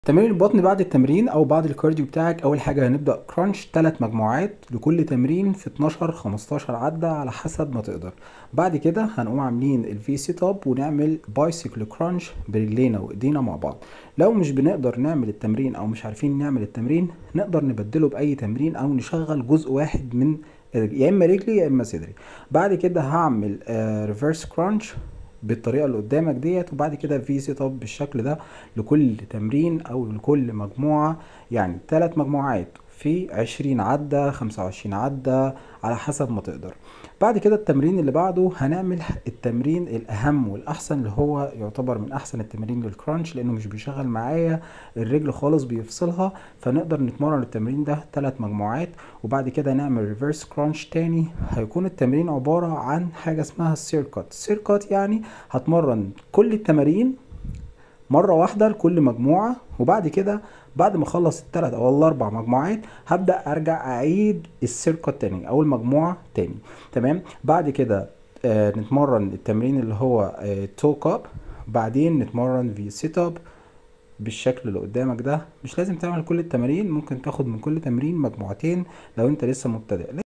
تمرين البطن بعد التمرين او بعد الكارديو بتاعك اول حاجه هنبدا كرانش 3 مجموعات لكل تمرين في 12 15 عده على حسب ما تقدر بعد كده هنقوم عاملين الفي سيت اب ونعمل بايسيكل كرانش برجلينا وايدينا مع بعض لو مش بنقدر نعمل التمرين او مش عارفين نعمل التمرين نقدر نبدله باي تمرين او نشغل جزء واحد من يا اما رجلي يا اما صدري بعد كده هعمل ريفرس كرانش بالطريقه اللي قدامك ديت وبعد كده في سيت اب بالشكل ده لكل تمرين او لكل مجموعه يعني ثلاث مجموعات في عشرين عدة خمسة وعشرين عدة على حسب ما تقدر بعد كده التمرين اللي بعده هنعمل التمرين الأهم والأحسن اللي هو يعتبر من أحسن التمارين للكرانش لأنه مش بيشغل معايا الرجل خالص بيفصلها فنقدر نتمرن التمرين ده ثلاث مجموعات وبعد كده نعمل ريفرس كرانش تاني هيكون التمرين عبارة عن حاجة اسمها السيركت السيركت يعني هتمرن كل التمارين مرة واحدة لكل مجموعة وبعد كده بعد ما اخلص الثلاث او الاربع مجموعات هبدا ارجع اعيد السيركت تاني او المجموعه تاني تمام بعد كده آه نتمرن التمرين اللي هو آه توك اب بعدين نتمرن في سيت اب بالشكل اللي قدامك ده مش لازم تعمل كل التمارين ممكن تاخد من كل تمرين مجموعتين لو انت لسه مبتدئ